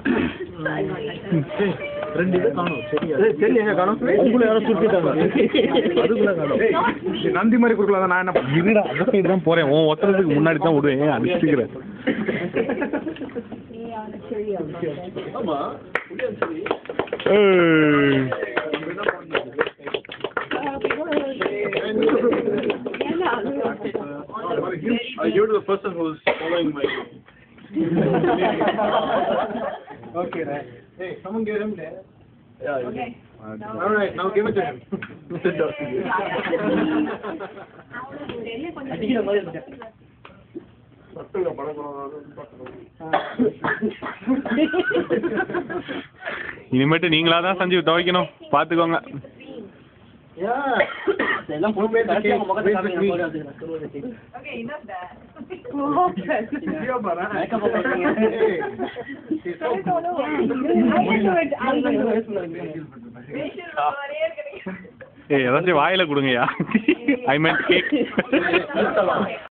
ரெண்டு இது காணும் சரியா சரி எங்க காணும் உங்களை யாரோ சுட்டுட்டாங்க அதுக்குள்ள காணும் நந்தி மாதிரி கொடுக்கலாம் நான் என்ன இருடா அந்த சைடு தான் போறேன் உன் ஒத்துறதுக்கு முன்னாடி தான் விடுவேன் அடிச்சுக்கிறேன் ஆமா முடியாது சரி ஏய். Uh, you're the person who's following my. okay, right. Hey, someone give him there. Yeah, yeah. Okay. All right, now give it to him. Sit down. அடிக்கிற மாதிரி இருக்கேன் இனிமேட்டு நீங்களா தான் சஞ்சீவ் துவைக்கணும் பாத்துக்கோங்க எல்லாம் பொறுமையா கடைசி அவங்க முகத்தை காமிங்க, நான் போய் அதுக்கு நான் சொல்லுவது Okay, enough that. Makeup up பண்ணுங்க. I don't know. I do it. I do it. Facial ஒரே கிடைக்கும். ஏய் ஏதாச்சும் வாயில கொடுங்கய்யா ஐ மீன் கேக் நிறுத்தலாம்.